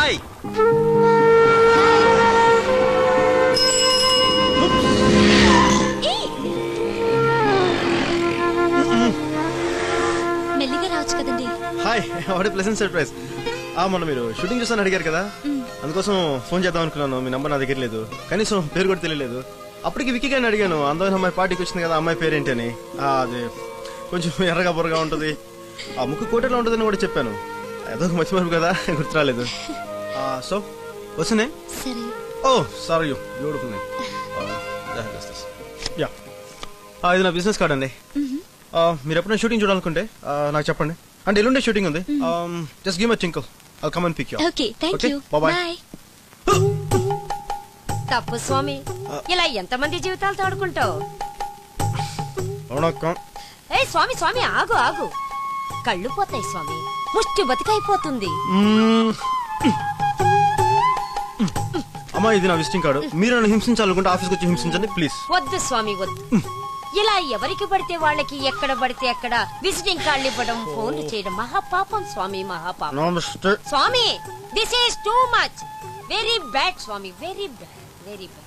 Hi మెల్లిగా రావచ్చు కదండి హాయ్ వాట్ ప్లెసెంట్ సర్ప్రైజ్ ఆ మొన్న మీరు షూటింగ్ చూస్తాను అడిగారు కదా అందుకోసం ఫోన్ చేద్దాం అనుకున్నాను మీ నంబర్ నా దగ్గర లేదు కనీసం పేరు కూడా తెలియలేదు అప్పటికి విక్కీ గారిని అడిగాను అందమైన అమ్మాయి పార్టీకి వచ్చింది కదా అమ్మాయి పేరేంటి అని ఆ, అది కొంచెం ఎర్రగా బుర్రగా ఉంటుంది ఆ ముక్కు కోటలో ఉంటుందని కూడా చెప్పాను ఏదో ఒక మర్చిపోరు కదా గుర్తు రాలేదు సో వస్తున్నాయి సరే oh sorry you beautiful name yeah ఇది నా బిజినెస్ కార్డ్ అండి ఆ, మీరు ఎప్పుడైనా షూటింగ్ చూడాలనుకుంటే ఆ, నాకు చెప్పండి అంటే ఎల్లుండే షూటింగ్ ఉంది just give my tinkle I come and pick you okay thank Okay, you bye-bye. Bye తప్పు స్వామి ఇలా ఎంతమంది జీవితాలు తోడుకుంటావు అవునక్క ఏ స్వామి స్వామి ఆగు ఆగు కళ్ళు పోతాయి స్వామి ముష్టి బతికైపోతుంది మ్మ్. అమ్మా ఇది నా విజిటింగ్ కార్డు మీరు నన్ను హింసించాలనుకుంటే ఆఫీస్కి వచ్చి హింసించండి ప్లీజ్ వద్దు స్వామి వద్దు ఇలా ఎవరికి పడితే వాళ్ళకి ఎక్కడ పడితే అక్కడ విజిటింగ్ కార్డులు ఇవ్వడం ఫోన్లు చేయడం మహాపాపం స్వామి మహాపాపం నమస్తే స్వామి this is too much very bad స్వామి very bad very bad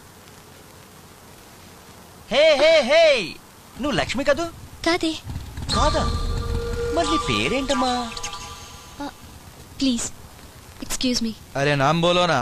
hey hey hey నువ్వు లక్ష్మి కదూ కాదే కాదా మరి నీ పేరేంటమ్మా ప్లీజ్ ఎక్స్క్యూజ్ మీ అరే నామ్ బోలోనా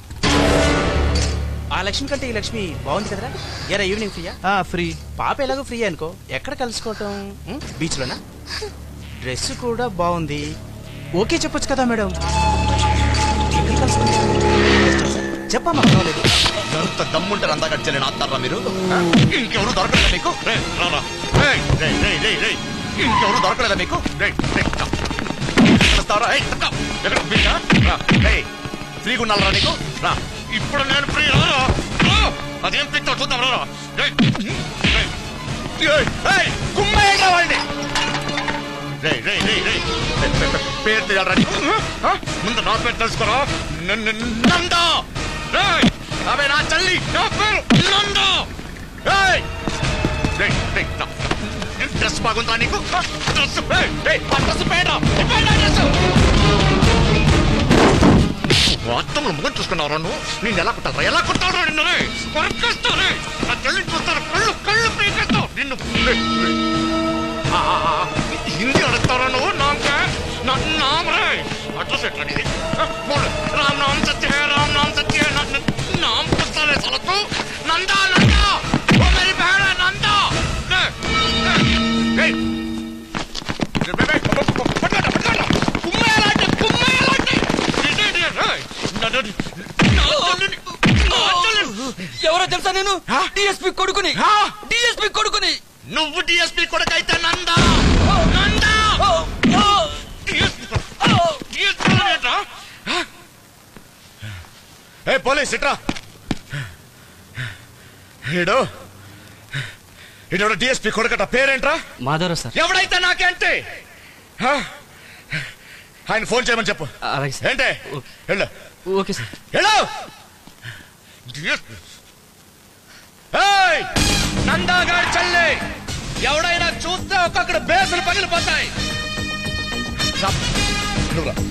ఆ లక్ష్మి కంటే ఈ లక్ష్మి బాగుంది కదరా ఎరా ఈవినింగ్ ఫ్రీయా ఫ్రీ పాప ఎలాగో ఫ్రీ అనుకో ఎక్కడ కలుసుకోవటం బీచ్ లోనా డ్రెస్ కూడా బాగుంది ఓకే చెప్పొచ్చు కదా మేడం ఎక్కడ కలుసుకుంటాం చెప్పమ్మా పర్వాలేదు ఎంత దమ్ముంటారు అంతా గడిచలే నాస్తారా మీరు ఆ? ఇంకెవరు దొరకలేదా మీకు రేయ్, రారా. రేయ్, రేయ్, రేయ్, రేయ్, రేయ్. ఇంకెవరు దొరకలేదా మీకు రేయ్, రేయ్, రా. వస్తావరా? ఏయ్, తప్పకా. ఎక్కడ ఫ్రీగా? రా. రేయ్, ఫ్రీగా ఉండాలరా నీకు రా ఇప్పుడు నేను ఫ్రీ రారా రా. అదేం పిక్తో చూద్దాం రా రేయ్, రేయ్. ఏయ్, ఏయ్, కుమ్మేయండిరా వాడిని. రేయ్, రేయ్, రేయ్, రేయ్. రేయ్, రేయ్, రేయ్, పేరు తెలియాలరా నీకు ఆ? ముందు నా పేరు తెలుసుకోరా న- న- నందా రేయ్ అవే నా చల్లి నా పేరు నందా రేయ్ రేయ్ రేయ్ నా- నా- డ్రెస్ బాగుందా నీకు ఆ? డ్రెస్ రేయ్, రేయ్, ఆ డ్రెస్ పేడా పేడా డ్రెస్ మొత్తంలో ముఖం చూసుకున్నావు నువ్వు నేను ఎలా కుట్టాలరా ఎలా కుట్టాలరా నిన్ను రే కొరకేస్తా రే నా చెల్లిని చూస్తాను కళ్ళు కళ్ళు పీకేస్తావు నిన్ను రేయ్, రేయ్. ఆ, ఆ, ఆ, హిందీ అడుగుతారా నువ్వు నామకే నా నాम रे अड्रेस एट्रा नहीं बोल राम नाम सत्य है राम नाम सत्य है ना, न- नाम पता है साला तू नंदा नंदा वो मेरी बहन है नंदा ले, ले, ए, बे, बे, बे, पटवाटा पटवाटा कुम्मे लाटे कुम्मे लाटे इधर इधर रे ना ना ना ना ఎవరో తెలుసా నేను ఆ? డిఎస్పి కొడుకుని ఆ? డిఎస్పి కొడుకుని నువ్వు డిఎస్పీ కొడుకైతే నందా నందా ఏ పోలీస్ ఇట్రా ఈడు ఈడెవడో డిఎస్పీ కొడుకట పేరేంట్రా మాధవరావు సార్ ఎవడైతే నాకేంటి హ? ఆయన ఫోన్ చేయమని చెప్పు అలాగే సార్ ఏంటే వెళ్ళు ఓకే సార్ వెళ్ళు ఏయ్! నందాగాడి చల్లే ఎవడైనా చూస్తే ఒక్కొక్కడు బేసులు పగిలిపోతాయి రా. నువ్వు రా.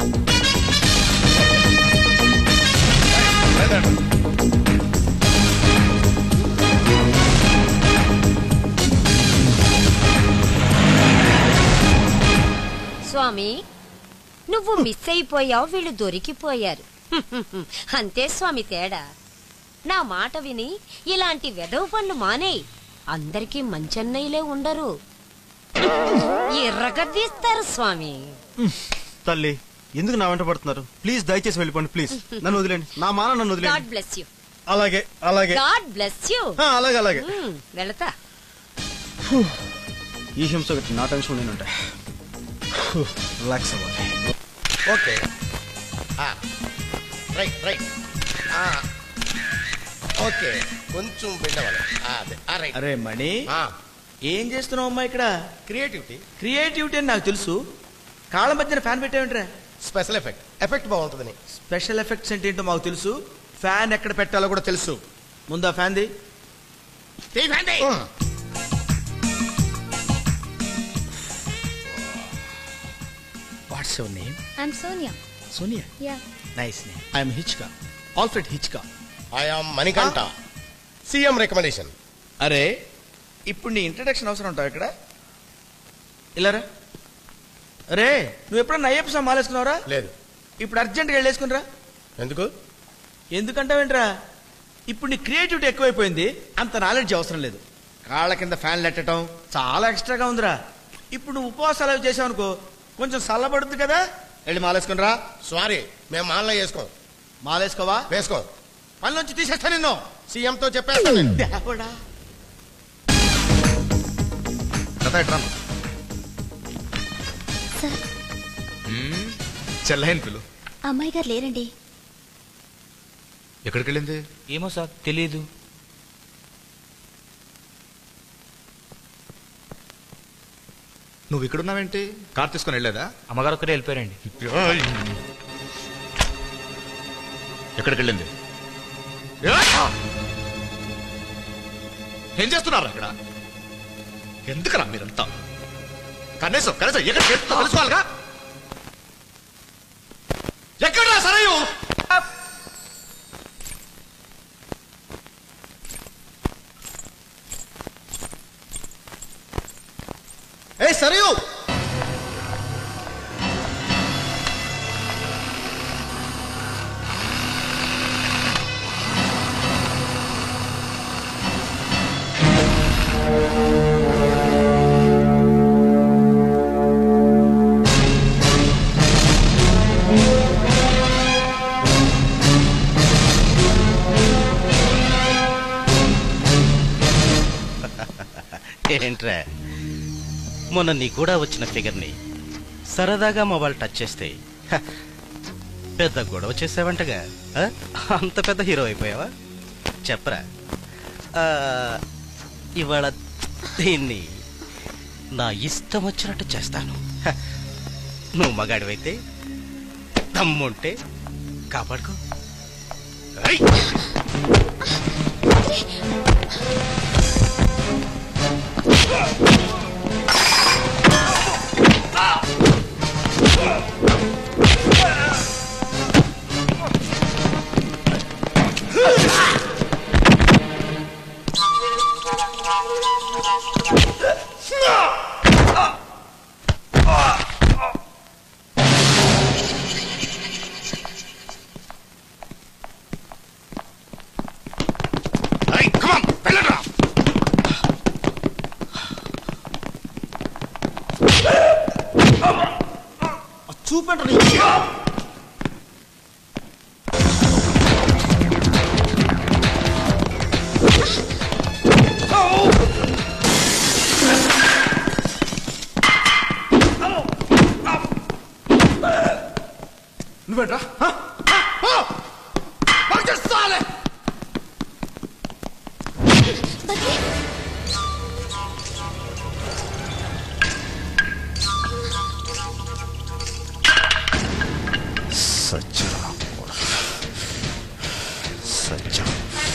ఏయ్, బయలుదేరండి. స్వామి నువ్వు మిస్ అయిపోయావు వీళ్ళు దొరికిపోయారు అంతే స్వామి తేడా నా మాట విని ఇలాంటి వెదవ పనులు మానేయ్ అందరికీ మంచన్నయ్యలే ఉండరు ఎర్రగద్దీస్తారు స్వామి తల్లి ఎందుకు నా వెంట పడుతున్నారు ప్లీజ్ దయచేసి వెళ్ళిపోండి ప్లీజ్ నన్ను వదిలేండి నా మాన నన్ను గాడ్ వదిలేండి బ్లెస్ యూ అలాగే అలాగే గాడ్ బ్లెస్ యూ ఆ, అలాగే అలాగే వెళతా ఈ హింస ఒకటి నా టెన్షన్ నేనుంటా రిలాక్స్ అవ్వాలి ఓకే రైట్ రైట్ ఓకే కొంచెం బెండ్ అవ్వాలి ఆ, అదే ఆ, రైట్ అరే మణి ఏం చేస్తున్నావు అమ్మా ఇక్కడ క్రియేటివిటీ క్రియేటివిటీ అని నాకు తెలుసు కాళ్ళ మధ్యన ఫ్యాన్ పెట్టావేంట్రా స్పెషల్ ఎఫెక్ట్ ఎఫెక్ట్ బాగుంటుందని స్పెషల్ ఎఫెక్ట్స్ అంటే ఏంటో మాకు తెలుసు ఫ్యాన్ ఎక్కడ పెట్టాలో కూడా తెలుసు ముందు ఆ fan the what's your name I'm Sonia Sonia yeah nice name I'm Hitchcock Alfred Hitchcock I am Manikanta CM recommendation అరే ఇప్పుడు నీ ఇంట్రడక్షన్ అవసరం ఉంటావు ఇక్కడ ఇలారా అరే నువ్వు ఎప్పుడన్నా అయ్యప్ప స్వామి మాలేసుకున్నావురా లేదు ఇప్పుడు అర్జెంట్గా వెళ్ళేసుకునిరా ఎందుకు ఎందుకంటావేంట్రా ఇప్పుడు నీ క్రియేటివిటీ ఎక్కువైపోయింది అంత నాలెడ్జ్ అవసరం లేదు కాళ్ళ కింద ఫ్యాన్లు ఎట్టడం చాలా ఎక్స్ట్రాగా ఉందిరా ఇప్పుడు నువ్వు ఉపవాసాలు అవి చేసావనుకో కొంచెం చల్లబడుతుంది కదా వెళ్ళి మాలేసుకునిరా సారీ మేము మాల్లో వేసుకోం మాలేసుకోవా వేసుకోం పనిలోంచి తీసేస్తా నిన్ను సీఎంతో చెప్పేస్తాను నేను. దేవుడా కథ ఎట్రా సార్ చెల్లైన పిలు అమ్మాయి గారు లేరండి ఎక్కడికి వెళ్ళింది ఏమో సార్ తెలియదు నువ్వు ఇక్కడున్నావేంటి కార్ తీసుకొని వెళ్ళేదా అమ్మగారు ఒక్కరే వెళ్ళిపోయారండి ఎక్కడికి వెళ్ళింది ఏం చేస్తున్నారు ఇక్కడ ఎందుకురా మీరంతా కనీసం కనీసం ఎక్కడ చేస్తుందో తెలుసుకోవాలిగా ఎక్కడ్రా సరయు ఏ సరియు ఏంట్రా మొన్న నీ కూడా వచ్చిన ఫిగర్ని సరదాగా మొబైల్ టచ్ చేస్తే హ, పెద్ద గొడవ చేసావంటగా ఆ? అంత పెద్ద హీరో అయిపోయావా చెప్పరా ఆ, ఇవాళ దీన్ని నా ఇష్టం వచ్చినట్టు చేస్తాను హ, నువ్వు మగాడివైతే దమ్ముంటే కాపాడుకో వెళ్ళరా చూపెంట నువ్వేంట్రా సాలే సజ్జన సజ్జన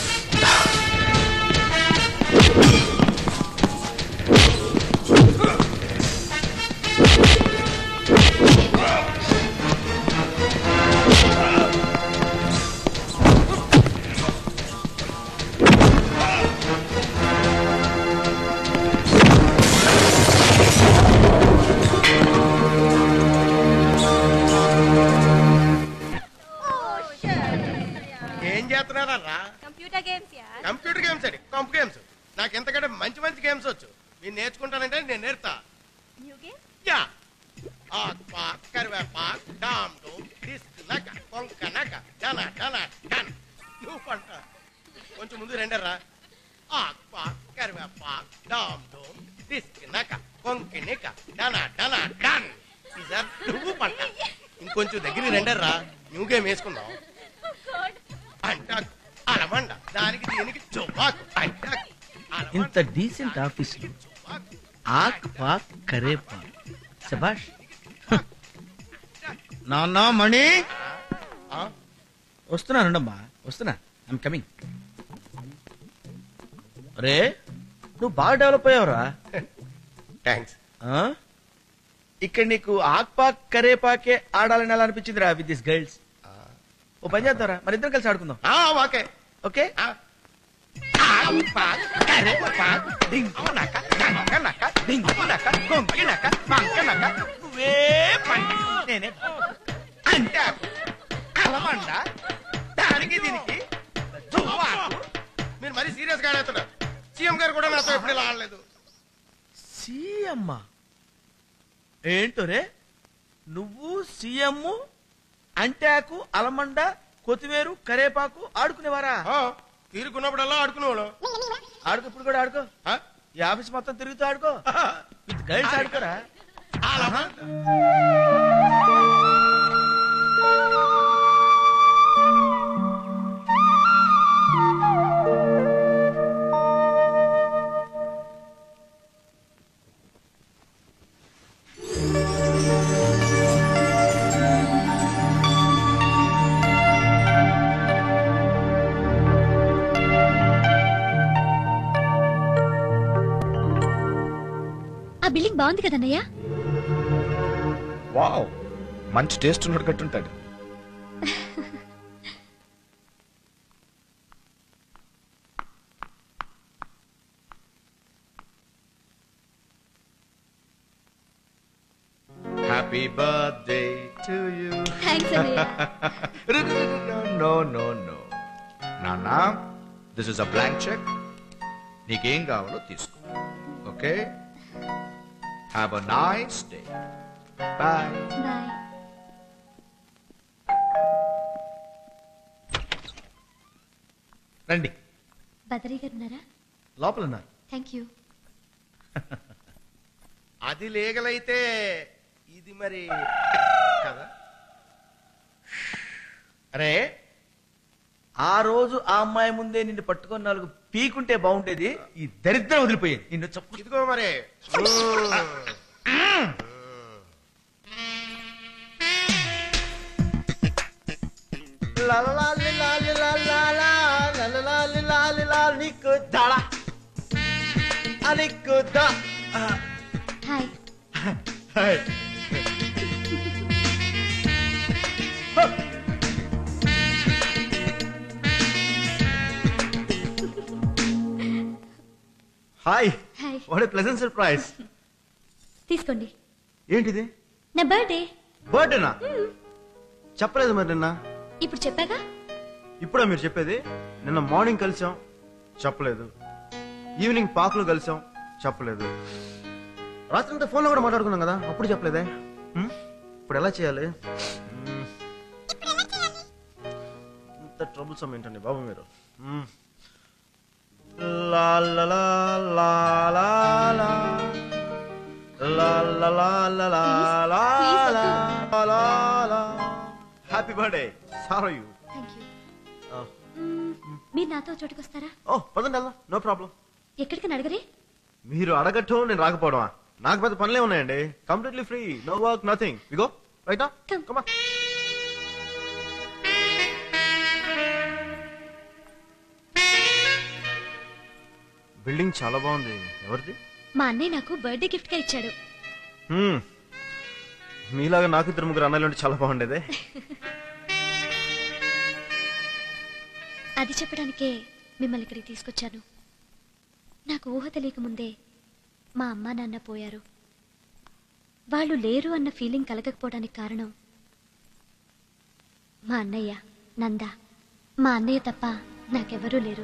ఏం చేస్తున్నారా computer games yeah computer games అండి కంప్ గేమ్స్ నాకు ఎంతకంటే మంచి మంచి గేమ్స్ వచ్చు మీరు నేర్చుకుంటానంటే నేను నేర్తా న్యూ గేమ్ యా ఆక్ పాక్ కరివేపాక్ డామ్ డూమ్ డిస్క్ నక కొంక నక డన డన డన్ నువ్వు పంట కొంచెం ముందు రెండరా ఆక్ పాక్ కరివేపాక్ డామ్ డూమ్ డిస్క్ నక కొంకి నిక డన డన డన్ సార్ నువ్వు పంట ఇంకొంచెం దగ్గర రెండరా న్యూ గేమ్ వేసుకుందాం అంటాక్ అలమండ దానికి దీనికి చువ్వాకు అంటాక్ అలమండ, ఇంత డీసెంట్ ఆఫీసులు చువ్వాకు. ఆక్ పాక్ కరేపా శబాష్ నాన్న మణి ఆ? వస్తున్నానుండమ్మా వస్తున్నా ఐమ్ కమింగ్ రే నువ్వు బాగా డెవలప్ అయ్యావురా థ్యాంక్స్ ఆ? ఇక్కడ నీకు ఆక్పాక్ కరేపాకే ఆడాలని ఎలా అనిపించింది రా విత్ దిస్ గర్ల్స్ ఓ పని చేద్దారా మరి ఇద్దరం కలిసి ఆడుకుందాం ఆ, ఓకే ఓకే ఆ. ఆక్ పాక్ కరే పాక్ డింగు నక డంక నక డింగు నక కొంకి నక బంక నక నువ్వే పని నేనే అంటే అలమండ దానికి దీనికి దువ్వాకు. మీరు మరీ సీరియస్ గా ఆడుతున్నారు సీఎం గారు కూడా నాతో ఎప్పుడు ఇలా ఆడలేదు సీఎం ఏంటో రే నువ్వు సీఎం అంటాకు అలమండ కొత్తిమీరు కరేపాకు ఆడుకునేవారా ఆ, తీరుకున్నప్పుడల్లా ఆడుకునేవాడు ఆడుకో ఇప్పుడు కూడా ఆడుకో ఆ? ఈ ఆఫీస్ మొత్తం తిరుగుతూ ఆడుకో విత్ గర్ల్స్ ఆడుకోరా అలమండ ఆ బిల్డింగ్ బాగుంది కదన్నయ్య వావ్ మంచి టేస్ట్ ఉన్నాడు కట్టుంటాడు happy birthday to you thanks అన్నయ్య నో నో నో నానా this is a blank cheque నీకేం కావాలో తీసుకో okay have a nice day bye bye రండి బదరీ గారు ఉన్నారా లోపల ఉన్నారు థ్యాంక్ యూ అది లేగలైతే ఇది మరి కదా అరే ఆ రోజు ఆ అమ్మాయి ముందే నిన్ను పట్టుకొని నాలుగు పీకుంటే బాగుండేది ఈ దరిద్రం వదిలిపోయేది నిన్ను చెప్పు ఇదిగో మరి లాలి లాలి లాలా లాలి లాలి లాలి నీకు దళ నీకు ద hi hi hi what a pleasant surprise తీసుకోండి ఏంటిది నా బర్త్డే బర్త్డేనా చెప్పలేదు మరి నిన్న ఇప్పుడు చెప్పాగా ఇప్పుడా మీరు చెప్పేది నిన్న మార్నింగ్ కలిసాం చెప్పలేదు ఈవినింగ్ పార్క్ లో కలిసాం చెప్పలేదు రాత్రి ఫోన్ లో కూడా మాట్లాడుకున్నాం కదా అప్పుడు చెప్పలేదే హ్మ్? ఇప్పుడు ఎలా చేయాలి హ్మ్. ఇంత ట్రబుల్సమ్ ఏంటండి బాబు మీరు హ్మ్. లా లా లా లా లా లా. లా లా లా లా లా లా Please, లా వద్దు. లా లా. హ్యాపీ బర్త్డే సారో యూ థ్యాంక్ యూ మీరు నాతో చోటుకు వస్తారా ఓ పదండి వెళ్దాం నో ప్రాబ్లం ఎక్కడికని అడగరే మీరు అడగటం నేను రాకపోవడమా నాకు పెద్ద పనులే ఉన్నాయండి completely free no work nothing విగో రైట్ Come. కమా బిల్డింగ్ చాలా బాగుంది ఎవరిది మా అన్నయ్య నాకు బర్త్డే గిఫ్ట్ గా ఇచ్చాడు హ్మ్. మీలాగా నాకు ఇద్దరు ముగ్గురు అన్నలు ఉంటే చాలా బాగుండేదే అది చెప్పడానికే మిమ్మల్ని ఇక్కడికి తీసుకొచ్చాను నాకు ఊహ తెలియక ముందే మా అమ్మా నాన్న పోయారు వాళ్ళు లేరు అన్న ఫీలింగ్ కలగకపోవడానికి కారణం మా అన్నయ్య నంద మా అన్నయ్య తప్ప నాకెవరూ లేరు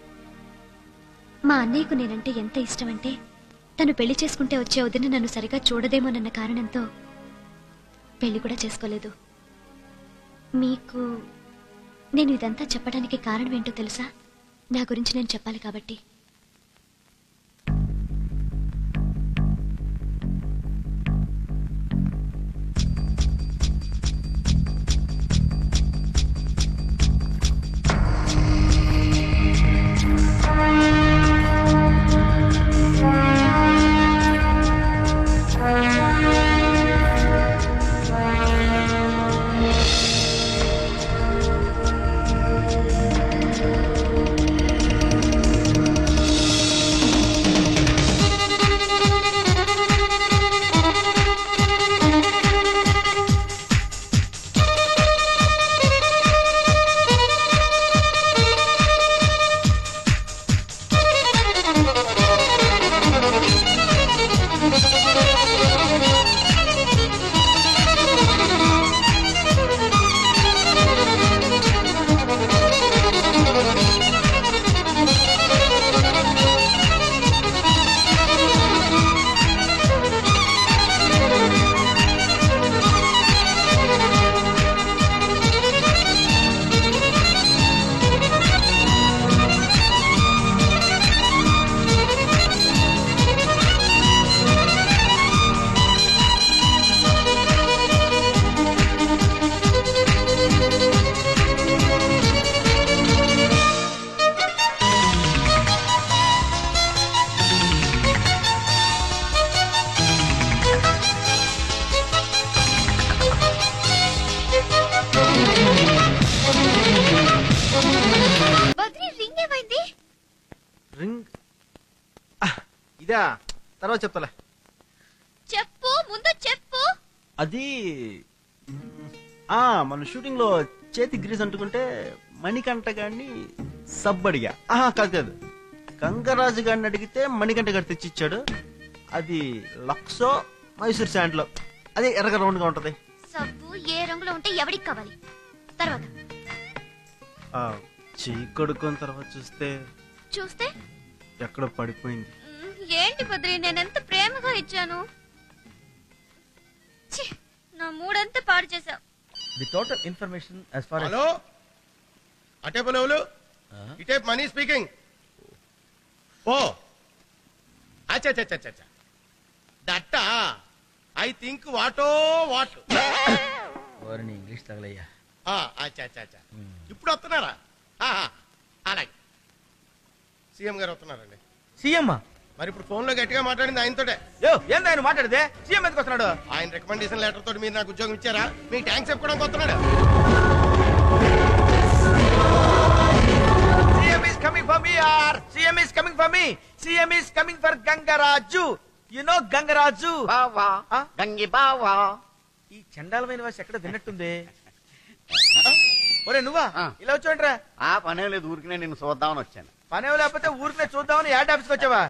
మా అన్నయ్యకు నేనంటే ఎంత ఇష్టమంటే తను పెళ్లి చేసుకుంటే వచ్చే వదిన నన్ను సరిగా చూడదేమోనన్న కారణంతో పెళ్లి కూడా చేసుకోలేదు మీకు నేను ఇదంతా చెప్పడానికి కారణం ఏంటో తెలుసా నా గురించి నేను చెప్పాలి కాబట్టి బద్రి రింగ్ ఏమైంది రింగ్ ఆ, ఇదా తర్వాత చెప్తాలే చెప్పు ముందు చెప్పు అది ఆ మన షూటింగ్ లో చేతి గ్రీస్ అంటుకుంటే మణికంఠ గారిని సబ్ అడిగా ఆహా కాదు కాదు గంగరాజు గారిని అడిగితే మణికంఠ గారు తెచ్చిచ్చాడు అది లక్సో మైసూర్ శాండ్ లో అదే ఎర్రగా రౌండ్ గా ఉంటది సబ్బు ఏ రంగులో ఉంటే ఎవడికి కావాలి తర్వాత ఆ చెయ్యి కొడుకున్న తర్వాత చూస్తే చూస్తే ఎక్కడో పడిపోయింది మ్, ఏంటి బద్రి నేనెంత ప్రేమగా ఇచ్చాను ఛీ, నా మూడంతా పాడు చేశావు the total information as far as hello అటే పలువులు ఇటే మనీ స్పీకింగ్ ఓ అచ్చా అచ్చా అచ్చా దట్ట ఐ థింక్ వాటో వాట్ వారిని ఇంగ్లీష్ తగలయ్యా అచ్చా అచ్చా అచ్చా ఇప్పుడు వస్తున్నారా ఆహా, అలాగే సీఎం గారు వస్తున్నారండి సీఎం మరి ఇప్పుడు ఫోన్ లో గట్టిగా మాట్లాడింది ఆయనతోటే యో ఏంది ఆయన మాట్లాడితే సీఎం ఎందుకు వస్తున్నాడు ఆయన రికమెండేషన్ లెటర్ తోటి మీరు నాకు ఉద్యోగం ఇచ్చారా మీకు ట్యాంక్స్ చెప్పుకోవడానికి వస్తున్నాడు CM is coming for me or CM is coming for me CM is coming for Gangaraju you know Gangaraju బావా ఆ? గంగి బావా ఈ చండాలమైన వాసి ఎక్కడ విన్నట్టుంది ఆ? ఒరే నువ్వా ఆ. ఇలా వచ్చాంట్రా ఆ పనే లేదు ఊరికినే నిన్ను చూద్దామని వచ్చాను పనే లేకపోతే ఊరికే చూద్దామని యాడ్ ఆఫీస్కి వచ్చావా